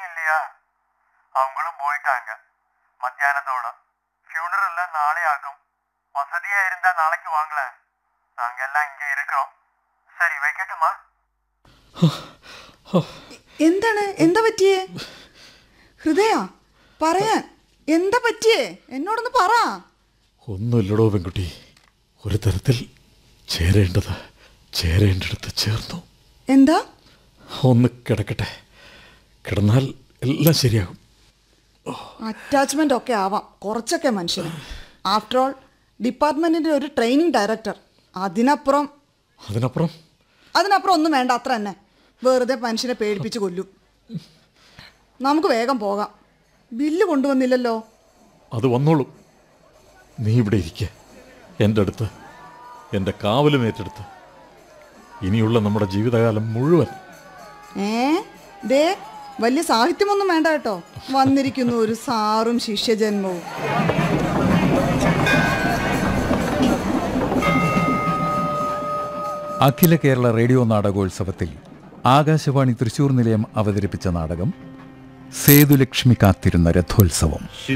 meeting இல்லையா அவங்களும் போயிட்டாங்க மத்தியானத்தோட ஃபியூனரல் எல்லாம் நாளை ஆகும் வசதியா இருந்தா நாளைக்கு வாங்கலாம் நாங்க எல்லாம் இங்க இருக்கிறோம் சரி வைக்கட்டுமா എന്താണ് എന്താ പറ്റിയേ ഹൃദയ പറയാൻ എന്താ പറ്റിയേ എന്നോടൊന്ന് പറ ഒന്നുമില്ലടോ പെൺകുട്ടി ഒരു തരത്തിൽ ചേരേണ്ടത് ചേരേണ്ടടുത്ത് ചേർന്നു എന്താ ഒന്ന് കിടക്കട്ടെ കിടന്നാൽ എല്ലാം ശരിയാകും അറ്റാച്ച്മെന്റ് ഒക്കെ ആവാം കുറച്ചൊക്കെ മനുഷ്യന് ആഫ്റ്റർ ഓൾ ഡിപ്പാർട്ട്മെന്റിന്റെ ഒരു ട്രെയിനിങ് ഡയറക്ടർ അതിനപ്പുറം അതിനപ്പുറം അതിനപ്പുറം ഒന്നും വേണ്ട അത്ര തന്നെ വെറുതെ മനുഷ്യനെ പേടിപ്പിച്ച് കൊല്ലും നമുക്ക് വേഗം പോകാം ബില്ല് കൊണ്ടുവന്നില്ലല്ലോ അത് വന്നോളൂ നീ ഇവിടെ ഇരിക്കെ എൻ്റെ അടുത്ത് എൻ്റെ കാവലും ഏറ്റെടുത്ത് ഇനിയുള്ള നമ്മുടെ ജീവിതകാലം മുഴുവൻ ഏ ദേ വലിയ സാഹിത്യമൊന്നും വേണ്ട കേട്ടോ വന്നിരിക്കുന്നു ഒരു സാറും ശിഷ്യജന്മവും അഖില കേരള റേഡിയോ നാടകോത്സവത്തിൽ ആകാശവാണി തൃശൂർ നിലയം അവതരിപ്പിച്ച നാടകം സേതുലക്ഷ്മി കാത്തിരുന്ന രഥോത്സവം